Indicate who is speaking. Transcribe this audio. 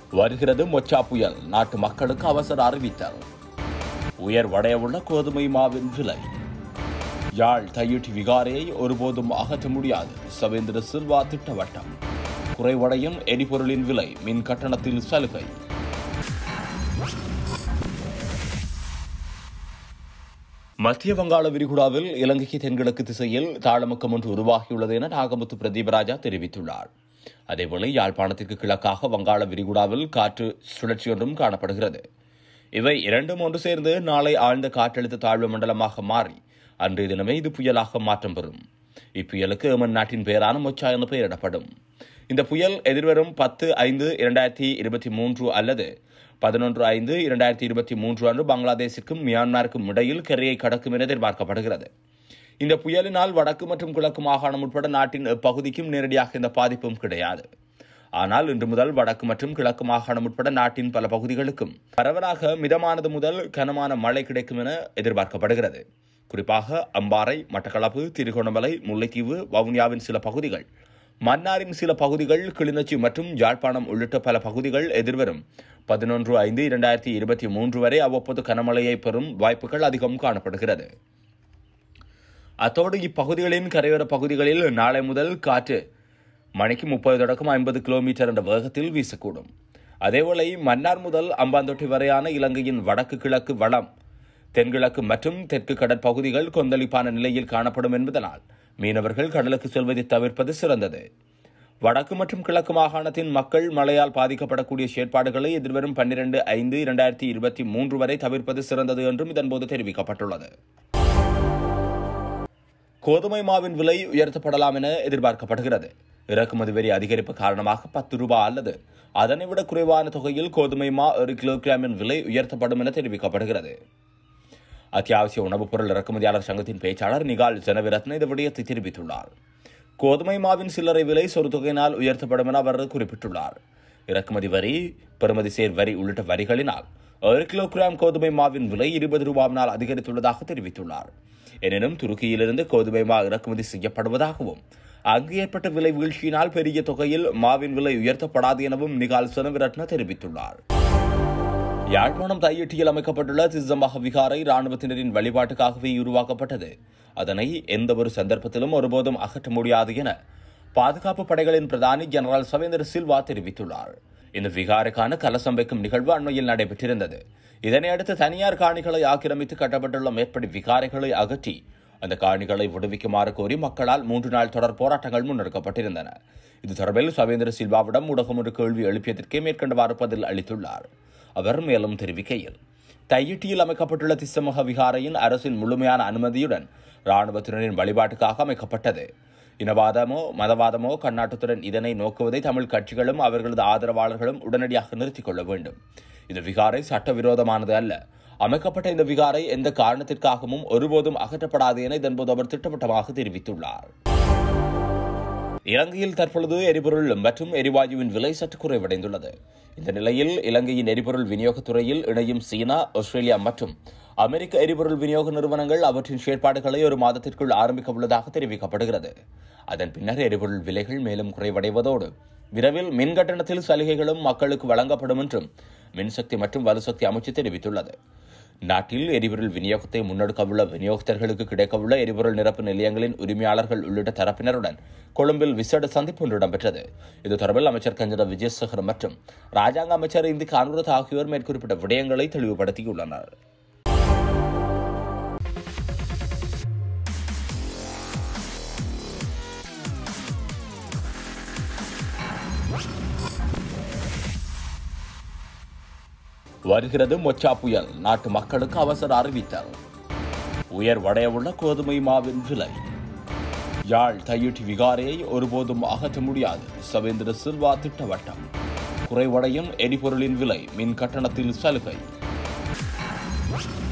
Speaker 1: வருகிறது மொச்சா புயல் நாட்டு மக்களுக்கு அவசர அறிவித்தல் உயர்வடையவுள்ள கோதுமை மாவின் விலை யாழ் தையிட்டி விகாரையை ஒருபோதும் அகற்ற முடியாது சவேந்திர சில்வா திட்டவட்டம் குறைவடையும் எரிபொருளின் விலை மின் கட்டணத்தில் சலுகை மத்திய வங்காள விரிகுடாவில் இலங்கைக்கு தென்கிழக்கு திசையில் தாளமுக்கம் ஒன்று உருவாகியுள்ளது என நாகமுத்து பிரதீபராஜா தெரிவித்துள்ளார் அதேவேளை யாழ்ப்பாணத்திற்கு கிழக்காக வங்காள விரிகுடாவில் காற்று சுழற்சி ஒன்றும் காணப்படுகிறது இவை இரண்டும் ஒன்று சேர்ந்து நாளை ஆழ்ந்த காற்றழுத்த தாழ்வு மண்டலமாக மாறி அன்றைய தினமே இது புயலாக மாற்றம் பெறும் இப்புயலுக்கு ஏமன் நாட்டின் பெயரான மொச்சா என பெயரிடப்படும் இந்த புயல் எதிர்வரும் பத்து ஐந்து இரண்டாயிரத்தி இருபத்தி மூன்று அல்லது பதினொன்று ஐந்து இரண்டாயிரத்தி இருபத்தி மூன்று அன்று பங்களாதேஷிற்கும் மியான்மருக்கும் இடையில் கரையை கடக்கும் என எதிர்பார்க்கப்படுகிறது இந்த புயலினால் வடக்கு மற்றும் கிழக்கு மாகாணம் உட்பட நாட்டின் எப்பகுதிக்கும் நேரடியாக இந்த பாதிப்பும் கிடையாது ஆனால் இன்று முதல் வடக்கு மற்றும் கிழக்கு மாகாணம் உட்பட நாட்டின் பல பகுதிகளுக்கும் பரவலாக மிதமானது முதல் கனமான மழை கிடைக்கும் என எதிர்பார்க்கப்படுகிறது குறிப்பாக அம்பாறை மட்டக்களப்பு திருகோணமலை முல்லைத்தீவு வவுனியாவின் சில பகுதிகள் மன்னாரின் சில பகுதிகள் கிளிநொச்சி மற்றும் யாழ்ப்பாணம் உள்ளிட்ட பல பகுதிகள் எதிர்வரும் பதினொன்று ஐந்து இரண்டாயிரத்தி இருபத்தி மூன்று வரை அவ்வப்போது கனமழையை பெறும் வாய்ப்புகள் அதிகம் காணப்படுகிறது அத்தோடு இப்பகுதிகளின் கரையோர பகுதிகளில் நாளை முதல் காற்று மணிக்கு முப்பது தொடக்கம் ஐம்பது கிலோமீட்டர் என்ற வேகத்தில் வீசக்கூடும் அதேவேளை மன்னார் முதல் அம்பாந்தொட்டி வரையான இலங்கையின் வடக்கு கிழக்கு வளம் தென்கிழக்கு மற்றும் தெற்கு கடற்பகுதிகள் கொந்தளிப்பான நிலையில் காணப்படும் என்பதனால் மீனவர்கள் கடலுக்கு செல்வதை தவிர்ப்பது சிறந்தது வடக்கு மற்றும் கிழக்கு மாகாணத்தின் மக்கள் மழையால் பாதிக்கப்படக்கூடிய செயற்பாடுகளை எதிர்வரும் பன்னிரண்டு ஐந்து இரண்டாயிரத்தி இருபத்தி மூன்று வரை தவிர்ப்பது சிறந்தது என்றும் இதன்போது தெரிவிக்கப்பட்டுள்ளது கோதுமை மாவின் விலை உயர்த்தப்படலாம் என எதிர்பார்க்கப்படுகிறது இறக்குமதி வரி அதிகரிப்பு காரணமாக பத்து ரூபாய் அல்லது அதனை விட குறைவான தொகையில் கோதுமை மா ஒரு கிலோகிராமின் விலை உயர்த்தப்படும் என தெரிவிக்கப்படுகிறது அத்தியாவசிய உணவுப் பொருள் இறக்குமதியாளர் சங்கத்தின் பேச்சாளர் நிகால் ஜனவிரத்ன இந்த விடயத்தை தெரிவித்துள்ளார் கோதுமை மாவின் சில்லறை விலை சொறு தொகையினால் உயர்த்தப்படும் என அவர் குறிப்பிட்டுள்ளார் இறக்குமதி வரி பெறுமதி சேர் வரி உள்ளிட்ட வரிகளினால் ஒரு கிலோகிராம் கோதுமை மாவின் விலை இருபது ரூபாவினால் அதிகரித்துள்ளதாக தெரிவித்துள்ளார் எனினும் துருக்கியிலிருந்து கோதுமை மா இறக்குமதி செய்யப்படுவதாகவும் அங்கு ஏற்பட்ட விலை வீழ்ச்சியினால் பெரிய தொகையில் மாவின் விலை உயர்த்தப்படாது எனவும் நிகால் சனவிரட்ன தெரிவித்துள்ளார் யாழ்ப்பாணம் தையிட்டியில் அமைக்கப்பட்டுள்ள திசம்பக விகாரை ராணுவத்தினரின் வழிபாட்டுக்காகவே உருவாக்கப்பட்டது அதனை எந்த ஒரு சந்தர்ப்பத்திலும் ஒருபோதும் அகற்ற முடியாது என பாதுகாப்பு படைகளின் பிரதானி ஜெனரல் சவேந்திர சில்வா தெரிவித்துள்ளார் இந்த விகாரைக்கான கலசம் வைக்கும் நிகழ்வு அண்மையில் நடைபெற்றிருந்தது இதனை அடுத்து தனியார் காணிகளை ஆக்கிரமித்து கட்டப்பட்டுள்ள மேற்படி விகாரைகளை அகற்றி அந்த காணிகளை விடுவிக்குமாறு கோரி மக்களால் மூன்று நாள் தொடர் போராட்டங்கள் முன்னெடுக்கப்பட்டிருந்தன இது தொடர்பில் சவேந்திர சில்வாவிடம் ஊடகம் ஒரு கேள்வி எழுப்பியதற்கே மேற்கண்டவாறு பதில் அளித்துள்ளார் அவர் மேலும் தெரிவிக்கையில் தையிட்டியில் அமைக்கப்பட்டுள்ள திசமக விகாரையின் அரசின் முழுமையான அனுமதியுடன் இராணுவத்தினரின் வழிபாட்டுக்காக அமைக்கப்பட்டது இனவாதமோ மதவாதமோ கண்ணாட்டத்துடன் இதனை நோக்குவதை தமிழ் கட்சிகளும் அவர்களது ஆதரவாளர்களும் உடனடியாக நிறுத்திக் கொள்ள வேண்டும் இந்த விகாரை சட்டவிரோதமானது அல்ல அமைக்கப்பட்ட இந்த விகாரை எந்த காரணத்திற்காகவும் ஒருபோதும் அகற்றப்படாது என இதன்போது அவர் திட்டவட்டமாக தெரிவித்துள்ளார் இலங்கையில் தற்பொழுது எரிபொருள் மற்றும் எரிவாயுவின் விலை சற்று குறைவடைந்துள்ளது இந்த நிலையில் இலங்கையின் எரிபொருள் விநியோகத் துறையில் இணையும் சீனா ஆஸ்திரேலியா மற்றும் அமெரிக்க எரிபொருள் விநியோக நிறுவனங்கள் அவற்றின் செயற்பாடுகளை ஒரு மாதத்திற்குள் ஆரம்பிக்க உள்ளதாக தெரிவிக்கப்படுகிறது அதன் பின்னர் எரிபொருள் விலைகள் மேலும் குறைவடைவதோடு விரைவில் மின் கட்டணத்தில் சலுகைகளும் மக்களுக்கு வழங்கப்படும் என்றும் மின்சக்தி மற்றும் வலுசக்தி அமைச்சு தெரிவித்துள்ளது நாட்டில் எரிபொருள் விநியோகத்தை முன்னெடுக்கவுள்ள விநியோகஸ்தர்களுக்கு கிடைக்கவுள்ள எரிபொருள் நிரப்பு நிலையங்களின் உரிமையாளர்கள் உள்ளிட்ட தரப்பினருடன் கொழும்பில் விசேட சந்திப்பு ஒன்று இடம்பெற்றது இது தொடர்பில் அமைச்சர் கஞ்சன விஜயசேகர் மற்றும் ராஜாங்க அமைச்சர் இந்திக்கு அனுரத் ஆகியோர் மேற்குறிப்பிட்ட விடயங்களை தெளிவுபடுத்தியுள்ளனர் வருகிறது மொச்சா புயல் நாட்டு மக்களுக்கு அவசர அறிவித்தல் உயர்வடையவுள்ள கோதுமை மாவின் விலை யாழ் தையிட்டி விகாரையை ஒருபோதும் அகற்ற முடியாது சவேந்திர சில்வா திட்டவட்டம் குறைவடையும் எரிபொருளின் விலை மின் கட்டணத்தில் சலுகை